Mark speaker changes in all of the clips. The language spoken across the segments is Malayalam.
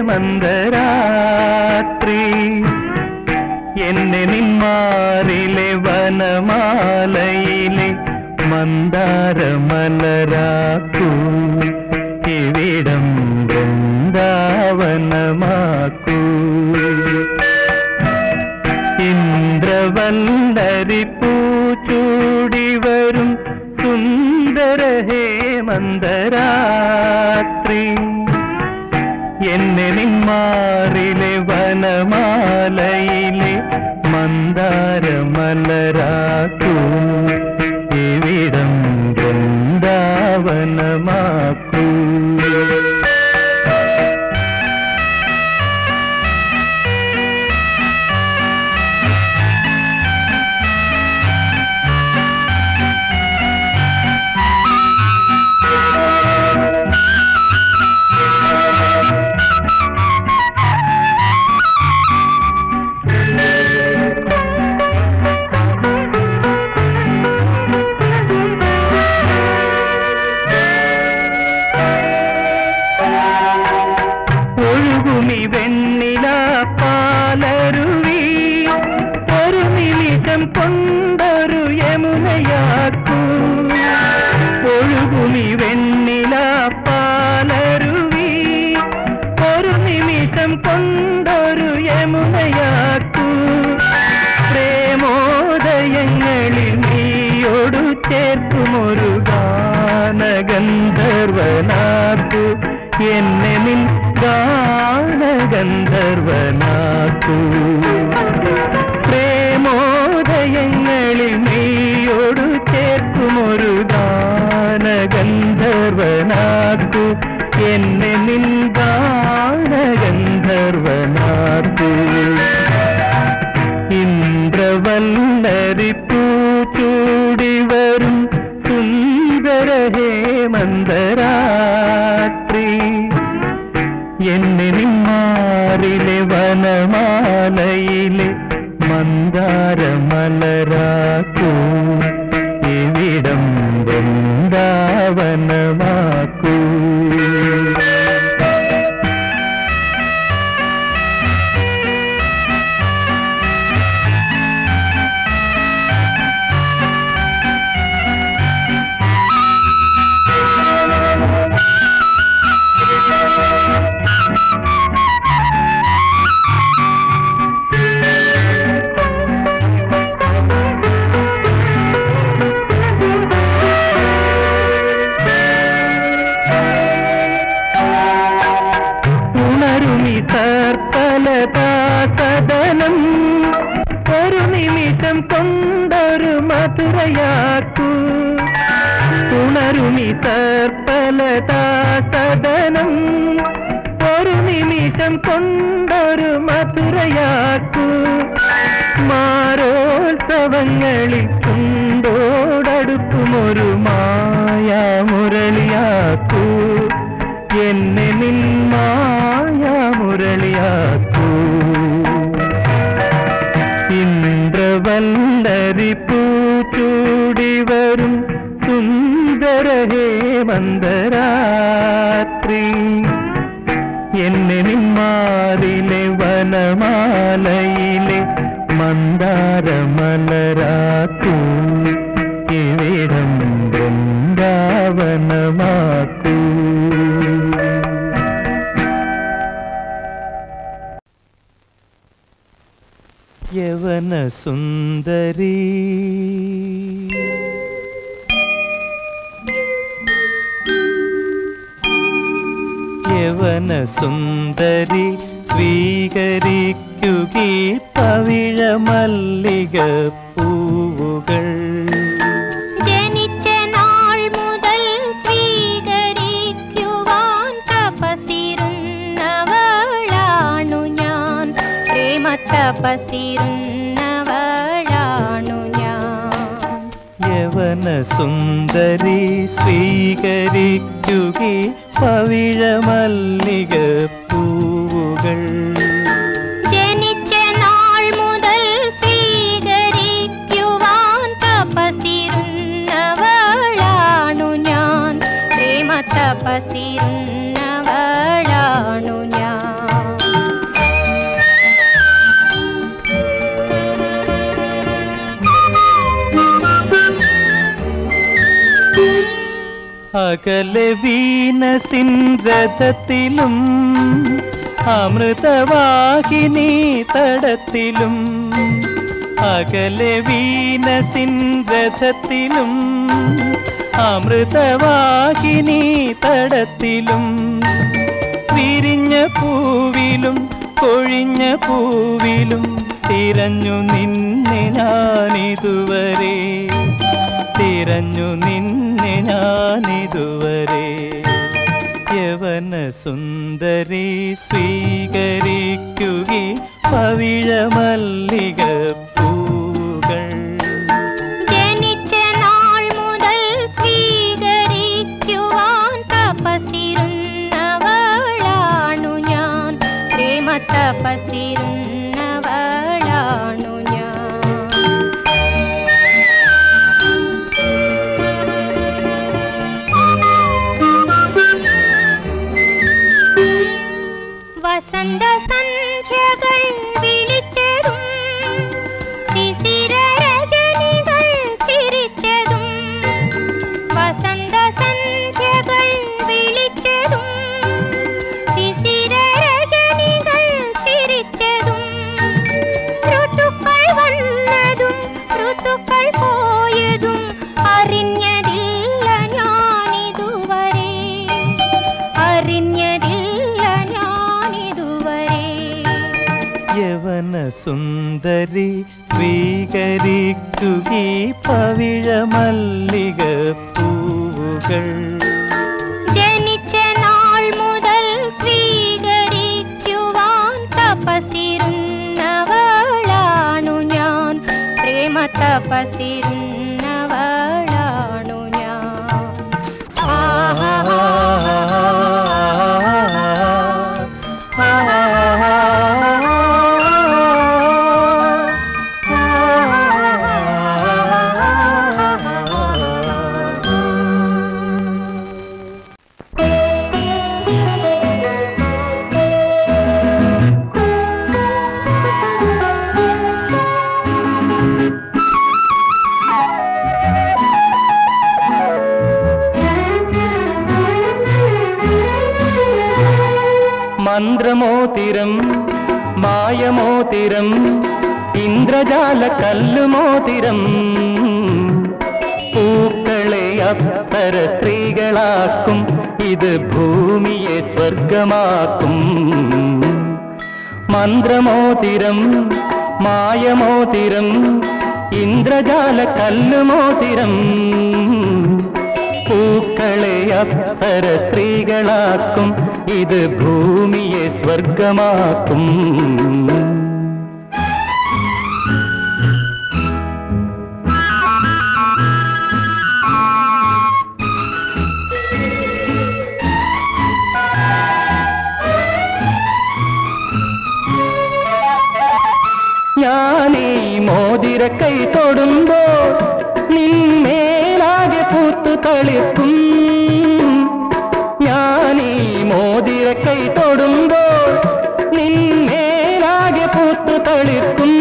Speaker 1: മന്ദരാത്രി എന്നെ നിന്മാറിലെ വനമാലയിലെ മന്ദാരമലരാക്കൂ ഇവിടം വൃന്ദാവനമാക്കൂ ഇന്ദ്രവല്ലരി പൂച്ചൂടി വരും സുന്ദര ഹേമന്തരാത്രി എന്നെ നിന്മാറിലെ വനമാലയിലെ മന്ദാരമലരാക്കൂ ഇവിടം വൃന്ദാവനമാക്കൂ ഒഴുകുമി വെണ്ണില പാലരുവി ഒരു നിമിഷം കൊണ്ടൊരു യമുനയാക്കൂ ഒഴുകുമി വെണ്ണില പാലരുവി ഒരു നിമിഷം കൊണ്ടൊരു യമുനയാക്കൂ പ്രേമോദയങ്ങളിൽ നീയോടു ചേർക്കുമൊരു ഗാനഗന്ധർവനാക്കു എന്നെ നിൻ ഗാനഗന്ധർവനാക്കു പ്രേമോദയങ്ങളിൽ നീയോടു ചേർക്കുമൊരു ഗാനഗന്ധർവനാക്കു എന്നെ നിൻ ഗാനഗന്ധർവനാക്കു ഇന്ദ്രവല്ലരി പൂച്ചൂടി വരും സുന്ദര ഹേമന്തരാത്രി എന്നെ നിന്മാറിലെ വനമാലയിലെ മന്ദാരമലരാക്കൂ ഇവിടം വൃന്ദാവനമാക്കൂ ഉണരുമി സർപ്പലതാസദനം ഒരു നിമിഷം കൊണ്ടൊരു മധുരയാക്കൂ ഉണരുമി സർപ്പലതാസദനം ഒരു നിമിഷം കൊണ്ടൊരു മധുരയാക്കൂ മാരോത്സവങ്ങളിൽ ചുണ്ടോടടുക്കുമൊരു മായാമുരളിയാക്കൂ എന്നെ നിൻ മായാമുരളിയാക്കൂ ഇന്ദ്രവല്ലരി പൂച്ചൂടി വരും സുന്ദര ഹേമന്തരാത്രി എന്നെ നിന്മാറിലെ വനമാലയിലെ മന്ദാരമലരാക്കൂ ഇവിടം വൃന്ദാവനമാക്കൂ യവന സുന്ദരീ യവന സുന്ദരി സ്വീകരിക്കുകീ പവിഴ മല്ലിക പൂവുകൾ
Speaker 2: ജനിച്ച നാൾ മുതൽ സ്വീകരിക്കുവാൻ തപസിരുന്നവളാണു ഞാൻ പ്രേമ തപസിരുന്നവളാണു ഞാൻ
Speaker 1: യവന സുന്ദരി സ്വീകരിക്കുകീ പവിഴ മല്ലിക പൂവുകൾ
Speaker 2: ജനിച്ച നാൾ മുതൽ സ്വീകരിക്കുവാൻ തപസിരുന്നവളാണു ഞാൻ പ്രേമ തപസിരുന്നവളാണു ഞാൻ
Speaker 1: അകലെ വീനസിൻ രഥത്തിലും അമൃതവാഹിനി തടത്തിലും അകലെ വീനസിൻ രഥത്തിലും അമൃതവാഹിനി തടത്തിലും വിരിഞ്ഞ പൂവിലും കൊഴിഞ്ഞ പൂവിലും തിരഞ്ഞു നിന്നെ ഞാനിതുവരെ തിരഞ്ഞു നിന്നെ ഞാനിതുവരെ യവന സുന്ദരി സ്വീകരിക്കുകി പവിഴ മല്ലിക പൂകൾ
Speaker 2: ജനിച്ച നാൾ മുതൽ സ്വീകരിക്കുവാൻ തപസിരുന്നവളാണു ഞാൻ പ്രേമ തപസിരുന്നവളാണു ഞാൻ വസന്ത സന്ധ്യകൾ വിളിച്ചതും ശിശിര രജനികൾ ചിരിച്ചതും വസന്ത സന്ധ്യകൾ വിളിച്ചതും ശിശിര രജനികൾ ചിരിച്ചതും ഋതുക്കൾ വന്നതും ഋതുക്കൾ പോയതും അറിഞ്ഞതില്ല ഞാനിതുവരെ അറിഞ്ഞതില്ല ഞാനിതുവരെ
Speaker 1: യവന സുന്ദരി സ്വീകരിക്കുകി പവിഴ മല്ലിക പൂകൾ
Speaker 2: ജനിച്ച നാൾ മുതൽ സ്വീകരിക്കുവാൻ തപസിരുന്നവളാണു ഞാൻ പ്രേമ തപസിരുന്നവളാണു ഞാൻ
Speaker 1: മന്ത്രമോതിരം മായമോതിരം ഇന്ദ്രജാല കല്ലുമോതിരം പൂക്കളെ അപ്സര സ്ത്രീകളാക്കും ഇത് ഭൂമിയെ സ്വർഗമാക്കും മന്ത്രമോതിരം മായമോതിരം ഇന്ദ്രജാല കല്ലുമോതിരം പൂക്കളെ അപ്സര സ്ത്രീകളാക്കും ഇത് ഭൂമിയെ സ്വർഗമാക്കും ഞാനീ മോതിരക്കൈ തൊടുമ്പോൾ നിന്മേലാകെ പൂത്തു തളിർക്കും ഞാനീ മോതിരക്കൈ തൊടുമ്പോൾ നിന്മേലാകെ പൂത്തു തളിർക്കും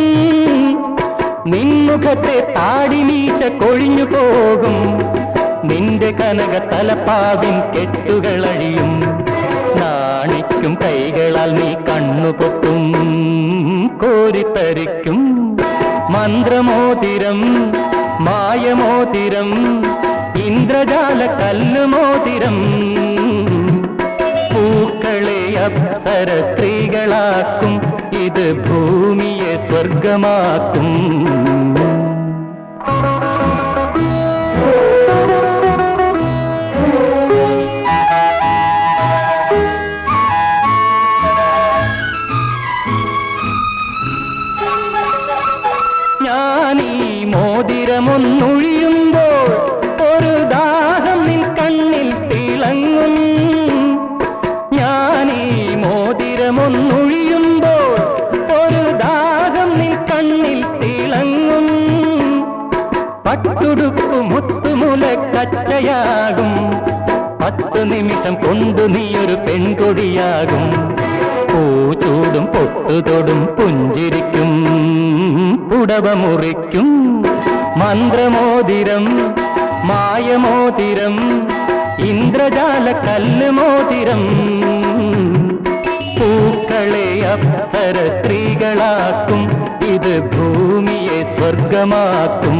Speaker 1: നിൻമുഖത്തെ താടിമീശ കൊഴിഞ്ഞു പോകും നിന്റെ കനക തലപ്പാവിൻ കെട്ടുകളഴിയും നാണിക്കും കൈകളാൽ നീ കണ്ണു പൊട്ടും കോരിത്തരിക്കും മന്ത്രമോതിരം മായമോതിരം ഇന്ദ്രജാല കല്ലുമോതിരം പൂക്കളെ അപ്സര സ്ത്രീകളാക്കും ഇത് ഭൂമിയെ സ്വർഗമാക്കും ഞാനീ മോതിരമൊന്നൊഴിയുമ്പോൾ ഒരു ദാഹം നിൻ കണ്ണിൽ തിളങ്ങും ഞാനീ മോതിരമൊന്നൊഴിയുമ്പോൾ ഒരു ദാഹം നിൻ കണ്ണിൽ തിളങ്ങും പട്ടുടുപ്പ് മുത്തുമുല കച്ചയാകും പത്തു നിമിഷം കൊണ്ടു നീയൊരു പെൺകൊടിയാകും പൂച്ചൂടും പൊട്ടുതൊടും പുഞ്ചിരിക്കും പുടവ മുറിക്കും മന്ത്രമോതിരം മായമോതിരം ഇന്ദ്രജാല കല്ല് മോതിരം പൂക്കളെ അപ്സര സ്ത്രീകളാക്കും ഇത് ഭൂമിയെ സ്വർഗമാക്കും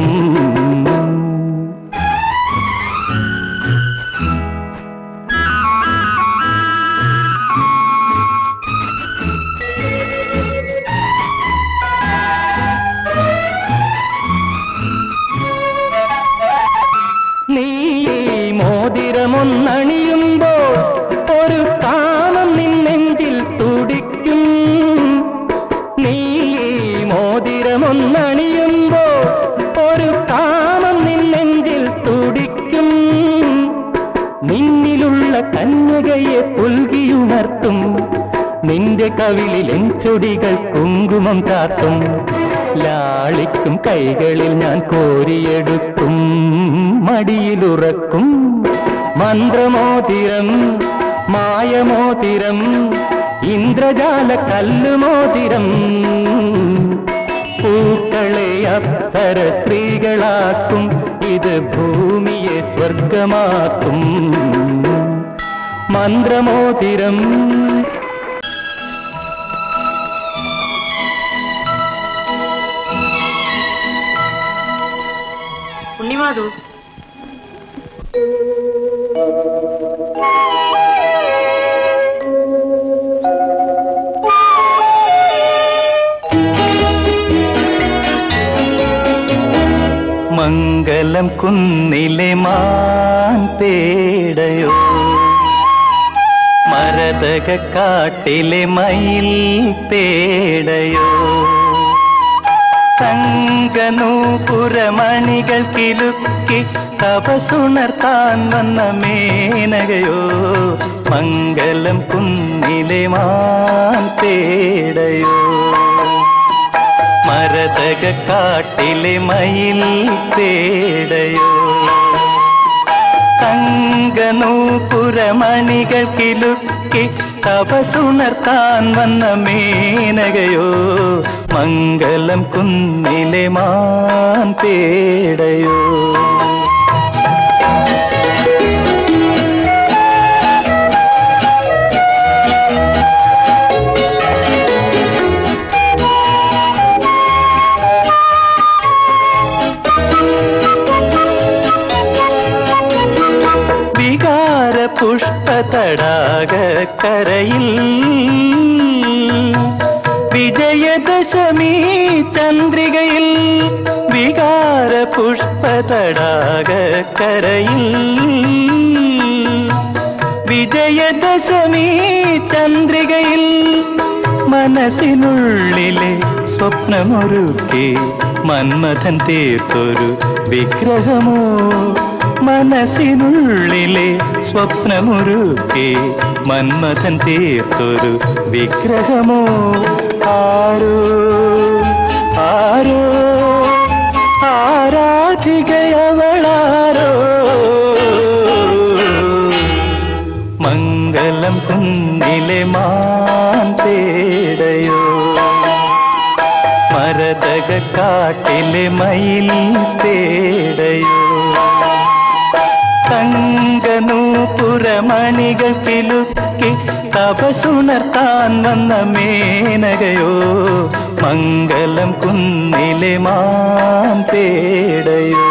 Speaker 1: നീ ഈ മോതിരമൊന്നണിയുമ്പോൾ ഒരു കാമം നിൻ നെഞ്ചിൽ തുടിക്കും നീ ഈ മോതിരമൊന്നണിയുമ്പോൾ ഒരു കാമം നിൻ നെഞ്ചിൽ തുടിക്കും നിന്നിലുള്ള കന്യകയെ പുൽകിയുണർത്തും നിന്റെ കവിളിൽ ചൊടികൾ കുങ്കുമം ചാർത്തും ലാളിക്കും കൈകളിൽ ഞാൻ കോരിയെടുക്കും മടിയിലുറക്കും മന്ത്രമോതിരം മായമോതിരം ഇന്ദ്രജാല കല്ലുമോതിരം പൂക്കളെ അപ്സര സ്ത്രീകളാക്കും ഇത് ഭൂമിയെ സ്വർഗമാക്കും മന്ത്രമോതിരം
Speaker 3: ഉണ്ണിമാധു
Speaker 1: മംഗലം കുന്നിലെ മാൻ പേടയോ മരതക കാട്ടിലെ മയിൽ പേടയോ തങ്കനൂപുരമണികൾ കിലുക്കി തപസുണർത്താൻ വന്ന മേനകയോ മംഗലം കുന്നിലെ മാൻ പേടയോ മരതക കാട്ടിലെ മയിൽ പേടയോ തങ്കനൂപുരമണികൾ കിലുക്കി തപസുണർത്താൻ വന്ന മേനകയോ മംഗലം കുന്നിലെ മാൻ പേടയോ വികാര പുഷ്പ തടാകക്കരയിൽ വിജയദശമി ചന്ദ്രികയിൽ വികാര പുഷ്പ തടാകക്കരയിൽ വിജയദശമി ചന്ദ്രികയിൽ മനസ്സിനുള്ളിലെ സ്വപ്നമൊരുക്കി മന്മഥൻ തീർത്തൊരു വിഗ്രഹമോ മനസ്സിനുള്ളിലെ സ്വപ്നമൊരുക്കി മന്മഥൻ തീർത്തൊരു വിഗ്രഹമോ ആരോ ആരോ ആരാധികയവളാരോ മംഗലം കുന്നിലെ മാൻ തേടയോ മരതക കാട്ടിലെ മയിൽ തേടയോ തങ്കനൂപുരമണികൾ കിലുക്കി തപസുണർത്താൻ വന്ന മേനകയോ മംഗലം കുന്നിലെ മാൻ പേടയോ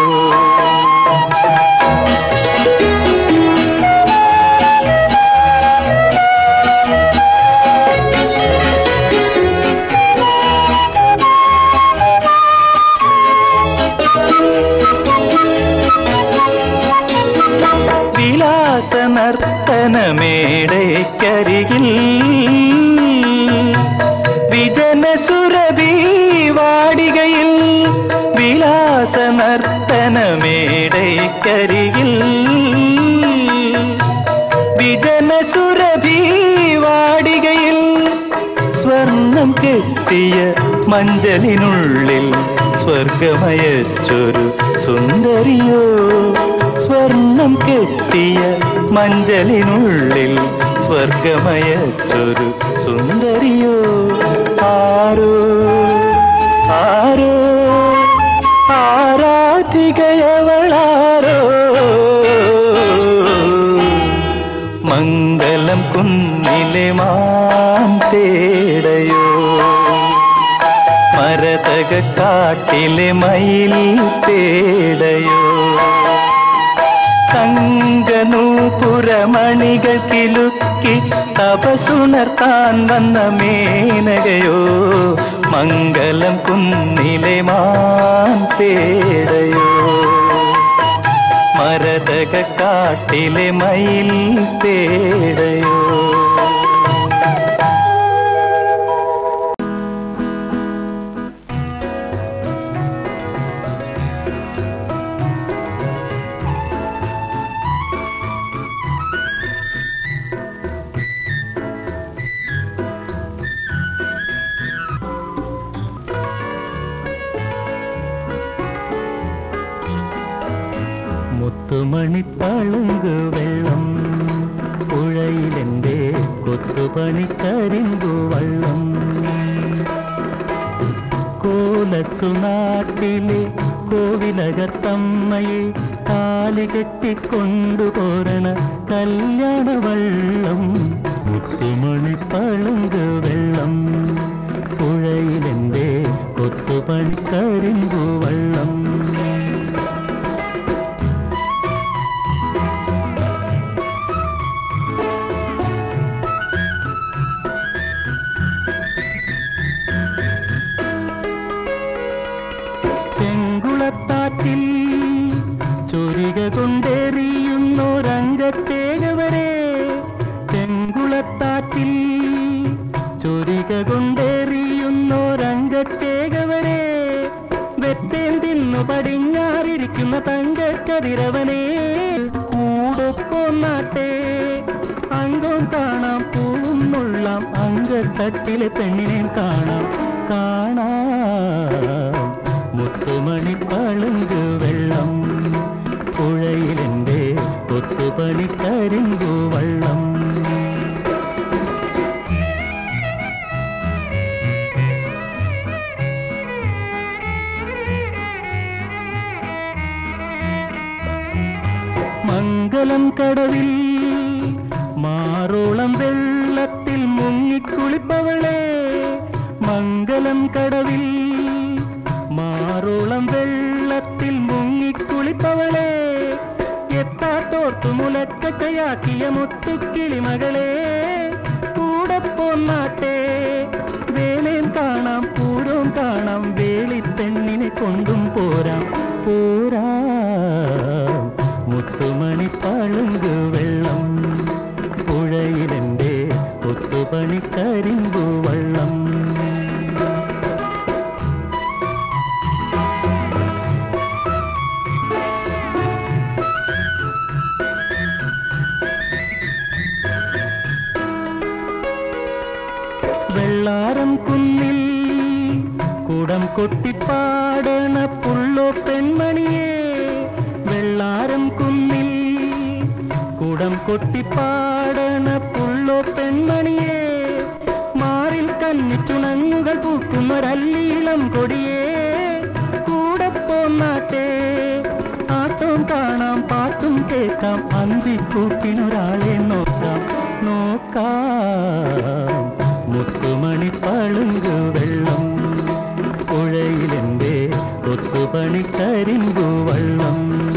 Speaker 1: വിലാസ നർത്തനമേടയ്ക്കരികിൽ വിജന സുരഭി വാടികയിൽ വിലാസ നർത്തനമേടയ്ക്കരികിൽ വിജന സുരഭി വാടികയിൽ സ്വർണം കെട്ടിയ മഞ്ചലിനുള്ളിൽ സ്വർഗമയച്ചൊരു സുന്ദരിയോ സ്വർണം കെട്ടിയ മഞ്ചലിനുള്ളിൽ സ്വർഗമയച്ചൊരു സുന്ദരിയോ ആരോ ആരോ ആരാധികയവളാരോ കാട്ടിലെ മാൻ തേടയോ മരതക കാട്ടിലെ മയിൽ തേടയോ തങ്കനൂപുരമണികൾ കിലുക്കി തപസുണർത്താൻ വന്ന മേനകയോ മംഗലം കുന്നിലെ മാൻ തേടയോ മരതക കാട്ടിലെ മയിൽ തേടയോ മുത്തുമണിപ്പളുങ്ക് വെള്ളം പുഴയിലെന്റെ കൊത്തുപണിക്കരിമ്പു വള്ളം കോലസുനാട്ടിലെ കോവിലകത്തമ്മയെ താലി കെട്ടിക്കൊണ്ടുപോരണ കല്യാണ വള്ളം മുത്തുമണിപ്പളുങ്ക് വെള്ളം പുഴയിലെന്റെ കൊത്തുപണിക്കരിമ്പു വള്ളം ചെങ്കുളത്താറ്റിൽ ചൊരിക കൊണ്ടെറിയുന്നോരംഗത്തേകവരെ ചെങ്കുളത്താറ്റിൽ ചൊരിക കൊണ്ടെറിയുന്നോരംഗത്തേകവരെ വെത്തേൻ തിന്നു പടിഞ്ഞാറിരിക്കുന്ന തങ്കക്കതിരവനെ കൂടെ പോന്നാട്ടെ അംഗം കാണാം പൂവും നുള്ളാം അങ്കത്തട്ടിലെ പെണ്ണിനെ കാണാം കാണാം മുത്തുമണി പളുങ്ക് വെള്ളം പുഴയിലെന്റെ കൊത്തുപണി കരിമ്പു വള്ളം മംഗലം കടവിൽ മാറോളം വെള്ളത്തിൽ മുങ്ങിക്കുളിപ്പവളെ മംഗലം കടവിൽ മാറോളം വെള്ളത്തിൽ മുങ്ങിക്കുളിപ്പവളെ എത്താത്തോർത്തു മുലക്കച്ചയാക്കിയ മുത്തുക്കിളിമകളെ കൂടെ പോന്നാട്ടെ വേലേം കാണാം പൂരവും കാണാം വേളിപ്പെണ്ണിനെ കൊണ്ടും പോരാം പോരാം മുത്തുമണി പളുങ്ക് വെള്ളം പുഴയിലെന്റെ കൊത്തുപണി കരിമ്പു വള്ളം വെള്ളാരം കുന്നിൽ കുടം കൊട്ടിപ്പാടണ പുള്ളോ പെൺമണിയെ വെള്ളാരം കുന്നിൽ കുടം കൊട്ടിപ്പാടണ പുള്ളോ പെൺമണിയെ മാറിൽ കന്നിച്ചുണങ്ങുകൾ പൂക്കുന്നൊരല്ലീളം കൊടിയേ കൂടെ പോന്നാട്ടെ ആട്ടവും കാണാം പാട്ടും കേൾക്കാം അന്തിക്കൂട്ടിനൊരാളെ നോക്കാം നോക്കാം മുത്തുമണി പളുങ്ക് വെള്ളം പുഴയിലെന്റെ കൊത്തുപണി കരിമ്പു വള്ളം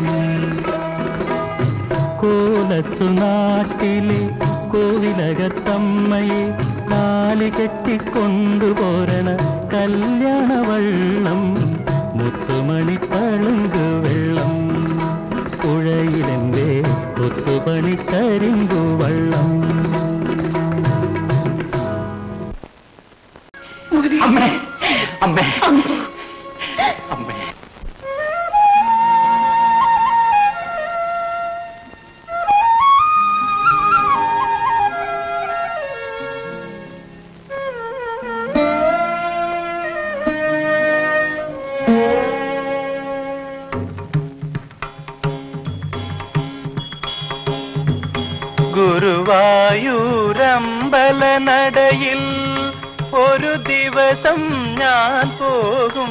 Speaker 1: കോലസുനാട്ടിലെ കോവിലകത്തമ്മയെ താലി കെട്ടിക്കൊണ്ടുപോരണ കല്യാണ വള്ളം മുത്തുമണി പളുങ്ക് വെള്ളം പുഴയിലെന്റെ കൊത്തുപണി കരിമ്പു വള്ളം
Speaker 3: അമ്മേ അമ്മേ അമ്മേ
Speaker 1: ഗുരുവായൂരമ്പല നടയിൽ ഒരു ദിവസം ഞാൻ പോകും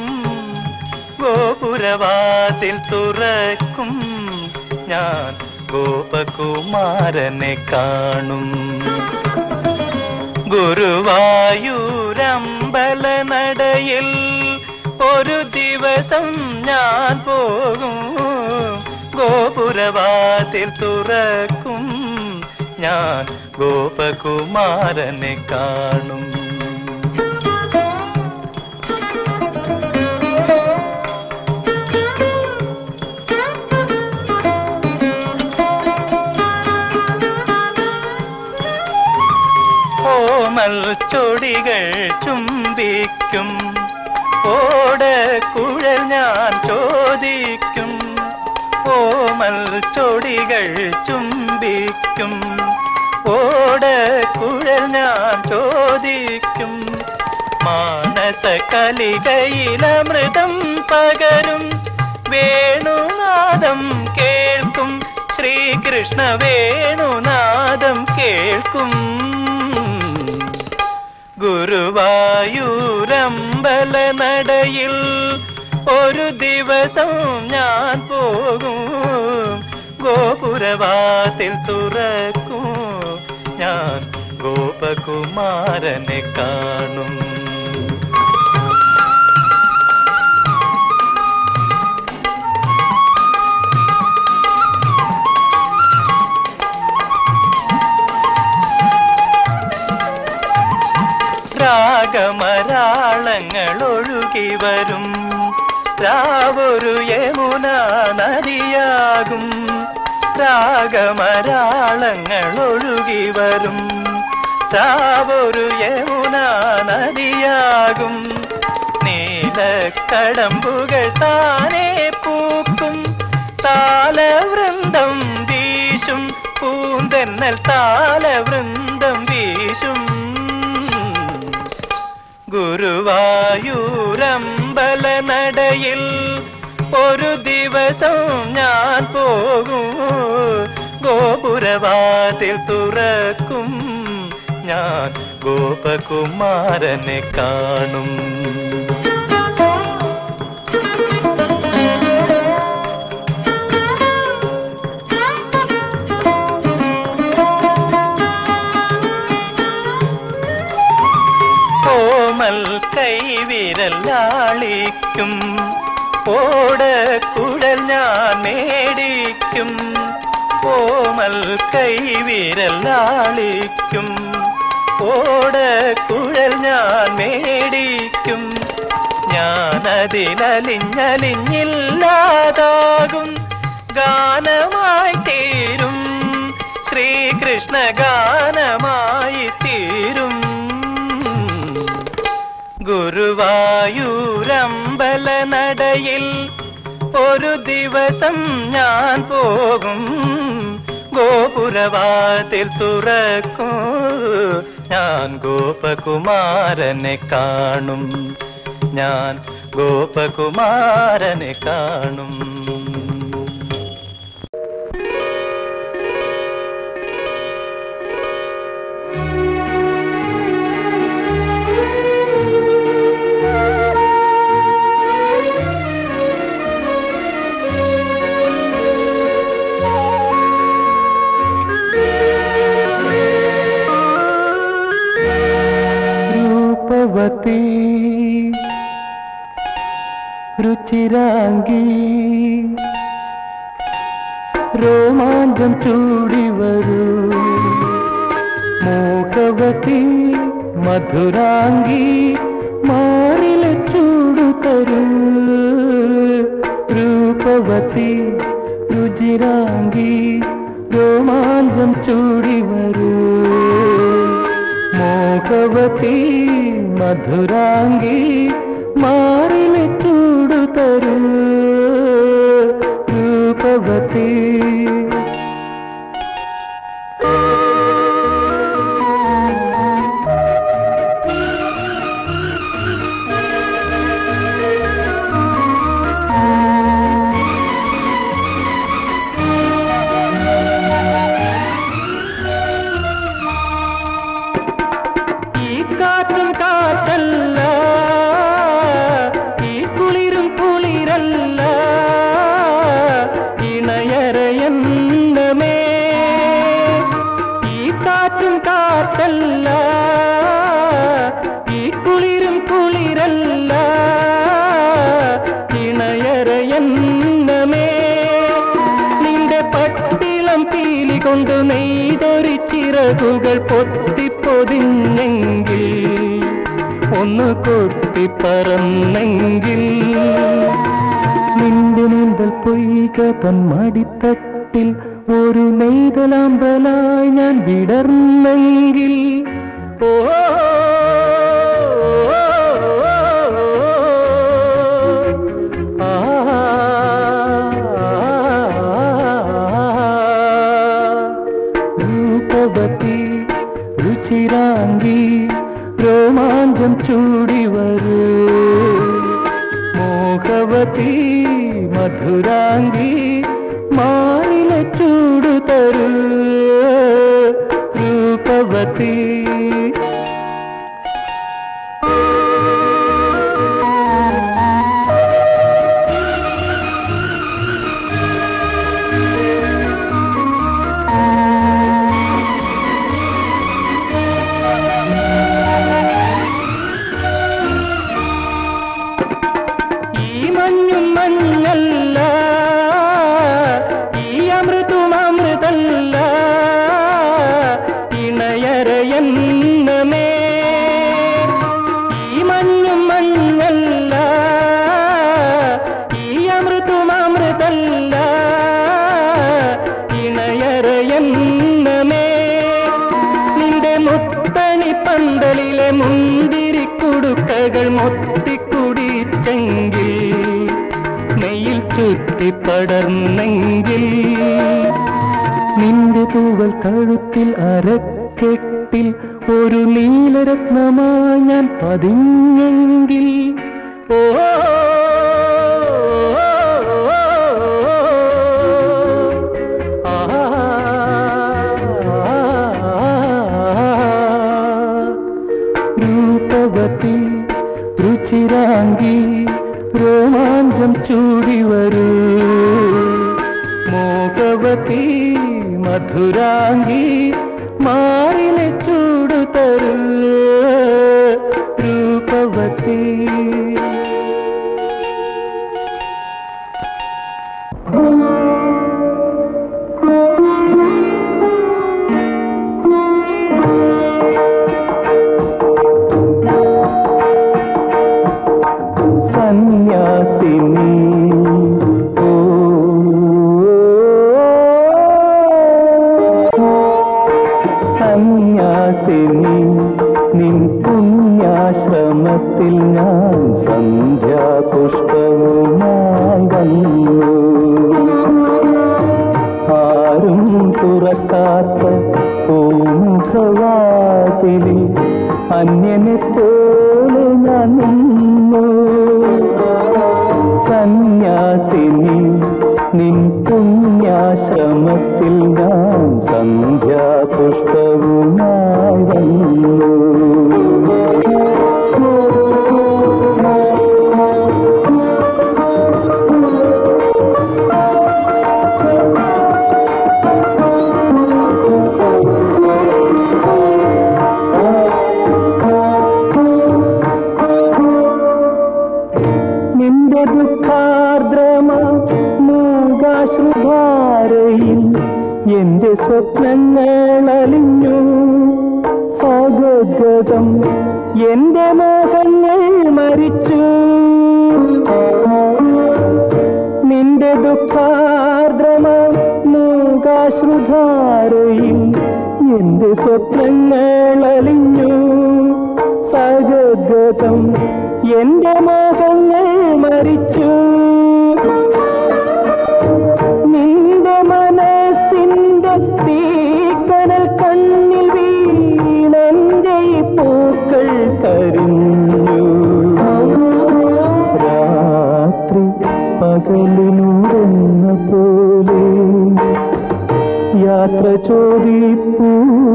Speaker 1: ഗോപുരവാതിൽ തുറക്കും ഞാൻ ഗോപകുമാരനെ കാണും ഗുരുവായൂരമ്പല നടയിൽ ഒരു ദിവസം ഞാൻ പോകും ഗോപുരവാതിൽ തുറക്കും ഞാൻ ഗോപകുമാരനെ കാണും ഓമൽ ചൊടികൾ ചുംബിക്കും ഓട കുഴൽ ഞാൻ ചോദിക്കും ഓമൽ ചൊടികൾ ചുംബിക്കും ഓട കുഴൽ ഞാൻ ചോദിക്കും മാനസ കലികയിലമൃതം പകരും വേണുനാദം കേൾക്കും ശ്രീകൃഷ്ണ വേണുനാദം കേൾക്കും ഗുരുവായൂരമ്പല നടയിൽ ഒരു ദിവസം ഞാൻ പോകും ഗോപുരവാതിൽ തുറക്കും ഞാൻ ഗോപകുമാരനെ കാണും രാഗമരാളങ്ങൾ ഒഴുകി വരും രാവൊരു യമുന നദിയാകും രാഗമരാളങ്ങൾ ഒഴുകി വരും രാവൊരു യമുന നദിയാകും നീലക്കടമ്പുകൾ താനേ പൂക്കും താലവൃന്ദം വീശും പൂന്തെന്നൽ താലവൃന്ദം വീശും ഗുരുവായൂരമ്പല നടയിൽ ഒരു ദിവസം ഞാൻ പോകും ഗോപുരവാതിൽ തുറക്കും ഞാൻ ഗോപകുമാരനെ കാണും കോമൽ കൈവിരലാളിക്കും ഓട കുടൽ ഞാൻ മേടിക്കും കോമൽ കൈവിരലാളിക്കും ഓട കുഴൽ ഞാൻ മേടിക്കും ഞാനതിലലിഞ്ഞലിഞ്ഞില്ലാതാകും ഗാനമായി തീരും ശ്രീകൃഷ്ണ ഗാനമായി തീരും ഗുരുവായൂരമ്പല നടയിൽ ഒരു ദിവസം ഞാൻ പോകും ഗോപുരവാതിൽ തുറക്കും ഞാൻ ഗോപകുമാരനെ കാണും ഞാൻ ഗോപകുമാരനെ കാണും രൂപവതി രുചിരാംഗി രോമാഞ്ചം ചൂടി വരൂ മോഹവതി മധുരാംഗി മാറിലെ ചൂടു തരൂ രൂപവതി രുചിരാംഗി രോമാഞ്ചം ചൂടി വരൂ മോഹവതി മധുരാംഗി മാറിലെ ചൂടു തരൂ രൂപവതി ഈ കാറ്റും കാറ്റല്ല ഈ കുളിരും കുളിരല്ല ഇണയര കുടിച്ചെങ്കിൽ ഒന്ന് കൊത്തിപ്പറന്നെങ്കിൽ നിന്റെ നീന്തൽ പൊയ്ക തൻ മടിത്തട്ടിൽ ഒരു നെയ്തലാമ്പലായി ഞാൻ വിടർന്നെങ്കിൽ ഓ രൂപവതി രുചിരാങ്കി രോമാഞ്ചം ചൂടി വരൂ മോഹവതി മധുരാംഗി മാറിലെ ചൂട് തരൂ രൂപവതി ഈ മഞ്ഞും മഞ്ഞല്ല ഈ അമൃതും അമൃതല്ല ഇണയരയെന്നമേ ഈ മഞ്ഞും മഞ്ഞല്ല ഈ അമൃതും അമൃതല്ല ഇണയരയെന്നമേ നിന്റെ മുത്തണി പന്തലിലെ മുന്തിരിക്കുടുക്കകൾ മൊത്തിക്കുടിച്ചെങ്കിൽ നെയ്യിൽ ചുറ്റിപ്പടർന്നെങ്കിൽ നിന്റെ തൂവൽ കഴുത്തിൽ അരക്കെട്ടിൽ ഒരു നീലരത്നമായി ഞാൻ പതിഞ്ഞെങ്കിൽ ഓ രൂപവതി രുചിരാങ്കി രോമാഞ്ചം ചൂടി വരൂ മോഹവതി മധുരാംഗി മാറിലെ ചൂട് തരൂ രൂപവതി സന്യാസിനി ഓ സന്യാസിനി നിൻ പുണ്യാശ്രമത്തിൽ ഞാൻ സന്ധ്യാപുഷ്പവുമായി വന്നു ആരും തുറക്കാത്ത പൂമുഖവാതിലിൽ അന്യനെ പോലെ ഞാൻ നിന്നു സന്യാസിനി നിൻ പുണ്യാശ്രമത്തിൽ ഞാൻ സന്ധ്യാപുഷ്പവുമായി വന്നു നിന്റെ ദുഃഖാർദ്രമ മൂകാശ്രുധാരയിൽ എന്റെ സ്വപ്നങ്ങൾ അലിഞ്ഞു സ്വഗതം എന്റെ മോഹങ്ങൾ മരിച്ചു നിന്റെ ദുഃഖാർദ്രമ മൂകാശ്രുധാരയിൽ എന്റെ സ്വപ്നങ്ങൾ അലിഞ്ഞു സഗദ്ഗതം എന്റെ മോഹങ്ങൾ മരിച്ചു നിന്റെ മനസ്സിന്റെ തീക്കനൽ കണ്ണിൽ വീണെന്റെ ഈ പൂക്കൾ കരിഞ്ഞു രാത്രി പകലിനുറങ്ങ പോലെ യാത്ര ചോദിപ്പൂ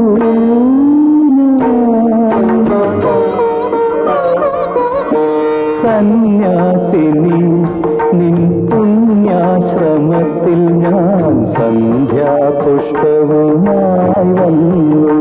Speaker 1: സന്യാസിനി നിൻ പുണ്യാശ്രമത്തിൽ ഞാൻ സന്ധ്യാപുഷ്പവുമായി വന്നു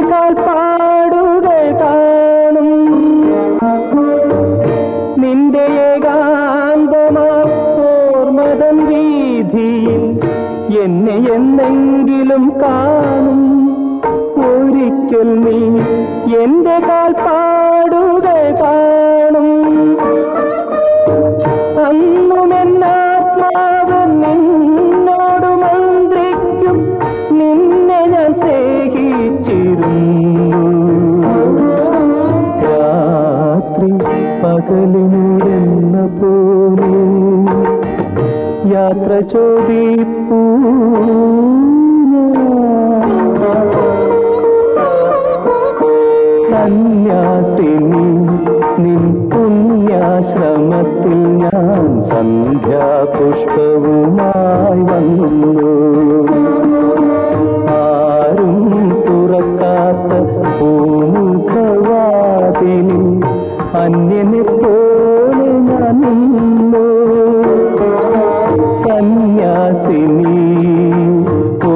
Speaker 1: കാൽപ്പാടുകൾ കാണും നിന്റെ ഏകാന്തമാർമതം വീതിയിൽ എന്നെ എന്നെങ്കിലും കാണും ഒരിക്കൽ നീ എന്റെ കാൽപ്പാടുകൾ കാണും അന്നും എന്നാത്മാവ് നിന്നോട് മന്ത്രിക്കും നിന്നെ ഞാൻ സ്നേഹിച്ചിരുന്നു രാത്രി പകലിനുരെന്ന പോലെ യാത്ര ചോദിപ്പൂ സന്യാസിനി നിൻ പുണ്യാശ്രമത്തിൽ ഞാൻ സന്ധ്യാപുഷ്പവുമായി വന്നു ആരും തുറക്കാത്ത പൂമുഖവാതിലിൽ അന്യനെ പോലെ ഞാൻ നിന്നു സന്യാസിനി ഓ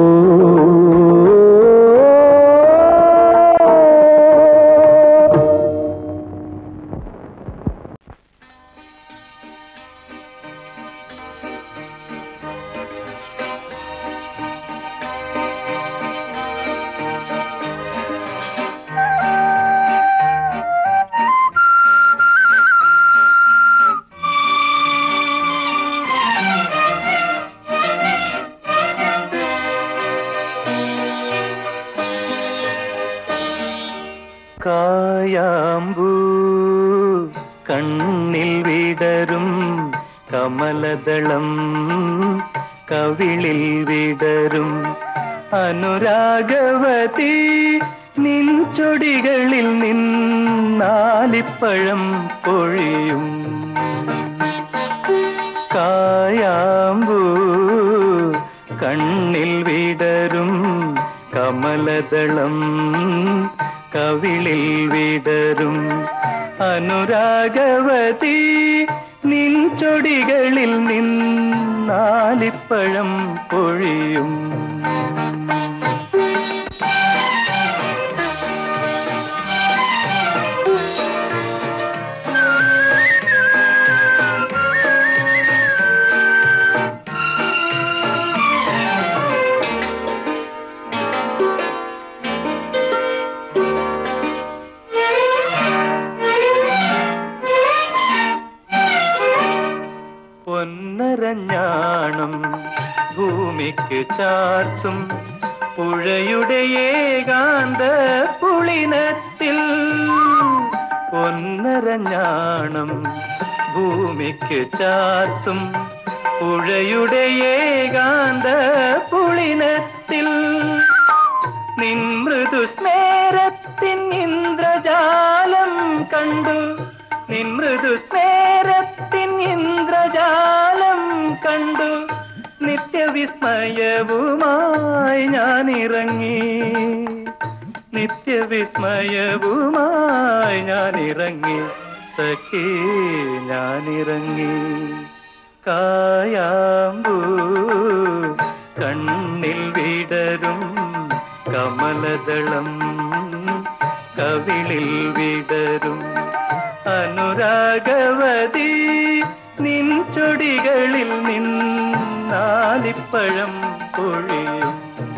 Speaker 1: കായാമ്പൂ കണ്ണിൽ വിടരും കമലദളം കവിളിൽ വിടരും അനുരാഗവതി നിൻ ചൊടികളിൽ നിന്നാലിപ്പഴം പൊഴിയും കായാമ്പൂ കണ്ണിൽ വിടരും കമലദളം കവിളിൽ വിടരും അനുരാഗവതി നിൻ ചൊടികളിൽ നിന്നാലിപ്പഴം പൊഴിയും പൊന്നരഞ്ഞാണം ഭൂമിക്ക് ചാർത്തും പുഴയുടെ ഏകാന്ത പുളിനത്തിൽ പൊന്നരഞ്ഞാണം ഭൂമിക്ക് ചാർത്തും പുഴയുടെ ഏകാന്ത പുളിനത്തിൽ നിൻ മൃദുസ്മേരത്തിൻ ഇന്ദ്രജാലം കണ്ടു നിൻ മൃദുസ്മേരത്തിൻ ഇന്ദ്രജാലം കണ്ടു നിത്യവിസ്മയവുമായി ഞാൻ ഇറങ്ങി നിത്യവിസ്മയവുമായി ഞാൻ ഇറങ്ങി സഖി ഞാൻ ഇറങ്ങി കായാമ്പൂ കണ്ണിൽ വിടരും കമലദളം കവിളിൽ വിടരും അനുരാഗവതി നിൻ ചൊടികളിൽ നിന്നാലിപ്പഴം പൊഴിയും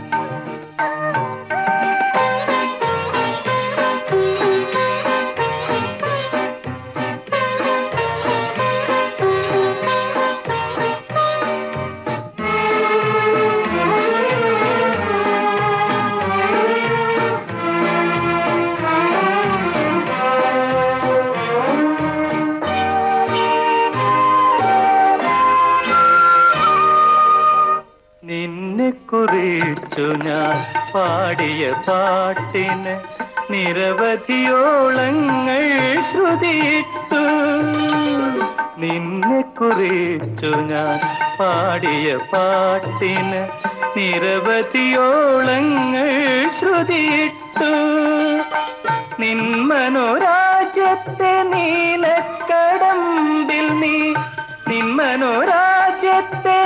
Speaker 1: നിന്നെ കുറിച്ചു ഞാൻ പാടിയ പാട്ടിന് നിരവധിയോളങ്ങൾ ശ്രുതിയിട്ടു നിന്നെ കുറിച്ചു ഞാൻ പാടിയ പാട്ടിന് നിരവധിയോളങ്ങൾ ശ്രുതിയിട്ടു നിൻ മനോരാജ്യത്തെ നീലക്കടമ്പിൽ നീ നിൻ മനോരാജ്യത്തെ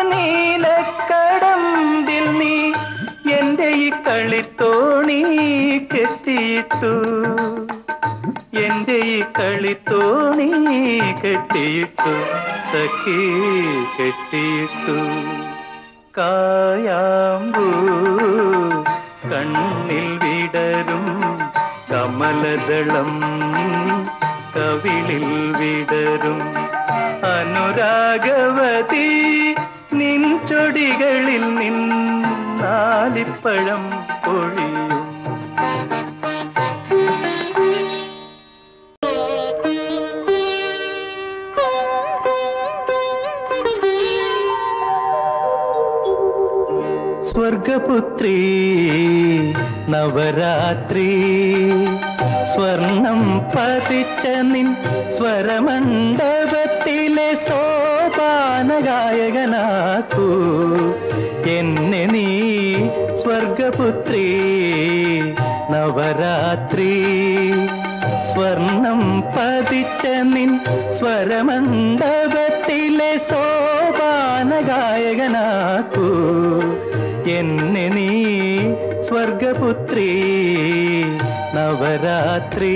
Speaker 1: നീലക്കടമ്പിൽ നീ എന്റെ ഈ കളിത്തോണി കെട്ടി കെട്ടിയിട്ടു എന്റെ ഈ കളിത്തോണി കെട്ടിയിട്ടു സഖി കെട്ടിയിട്ടു കായാമ്പൂ കണ്ണിൽ വിടരും കമലദളം കവിളിൽ വിടരും അനുരാഗവതി നിൻ ചൊടികളിൽ നിന്നാലിപ്പഴം പൊഴിയും സ്വർഗപുത്രി നവരാത്രി സ്വർണം പതിച്ച നിൻ സ്വരമണ്ഡപത്തിലെ സോപാന ഗായകനാക്കൂ എന്നെ നീ സ്വർഗപുത്രി നവരാത്രി സ്വർണം പതിച്ച നിൻ സ്വരമണ്ഡപത്തിലെ സോപാന ഗായകനാക്കൂ എന്നെ നീ സ്വർഗപുത്രി നവരാത്രി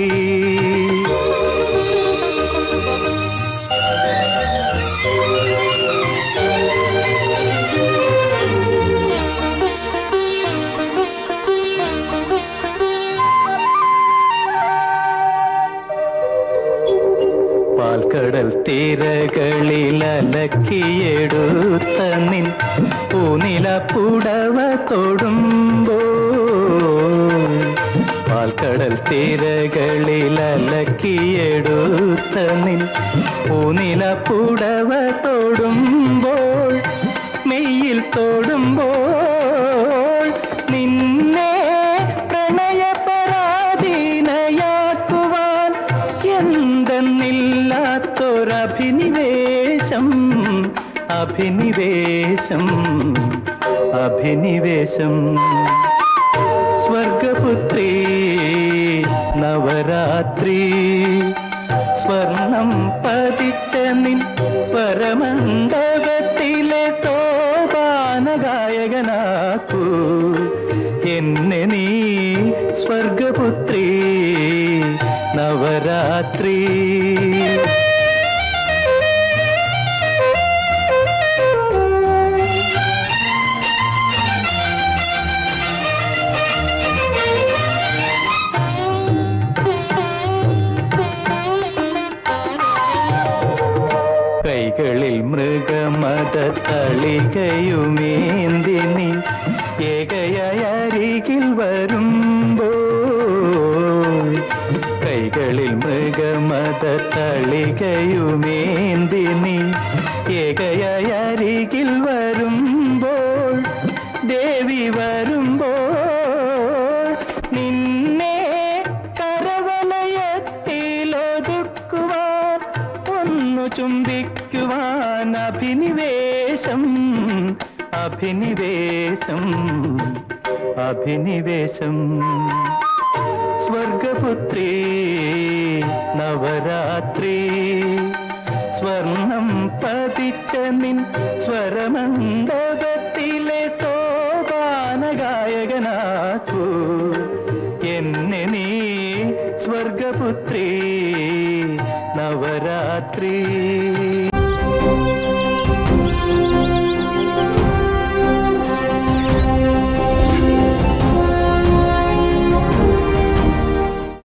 Speaker 1: പാൽക്കടൽ തീരകളിൽ അലക്കിയെടുത്ത നിൻ പൂനില പുടവ തൊടുമ്പോ പാൽക്കടൽ തീരകളിൽ അലക്കിയെടുത്ത നിൻ പൂനില പുടവ തൊടുമ്പോൾ മെയ്യിൽ തൊടുമ്പോൾ നിന്നെ പ്രണയപരാധീനയാക്കുവാൻ എന്തെന്നില്ലാത്തൊരഭിനിവേശം അഭിനിവേശം അഭിനിവേശം സ്വർഗപുത്രി നവരാത്രി സ്വർണം പതിച്ച നിൻ സ്വരമണ്ഡപത്തിലെ സോപാന ഗായകനാക്കൂ എന്നെ നീ സ്വർഗപുത്രി നവരാത്രി കൈകളിൽ മൃഗമത തളികയുമേന്തിനി ഏകയരികിൽ വരുമ്പോ കൈകളിൽ മൃഗമത തളികയുമേന്തിനി ഏകയരികിൽ വരുമ്പോൾ ദേവി വരുമ്പോൾ നിന്നെ കരവലയത്തിലൊതുക്കുവാൻ ഒന്നു ചുംബിക്കുവാൻ അഭിനിവേശം അഭിനിവേശം അഭിനിവേശം സ്വർഗപുത്രി നവരാത്രി സ്വർണം പതിച്ച നിൻ സ്വരമണ്ഡപത്തിലെ സോപാന ഗായകനാക്കൂ എന്നെ നീ സ്വർഗപുത്രി നവരാത്രി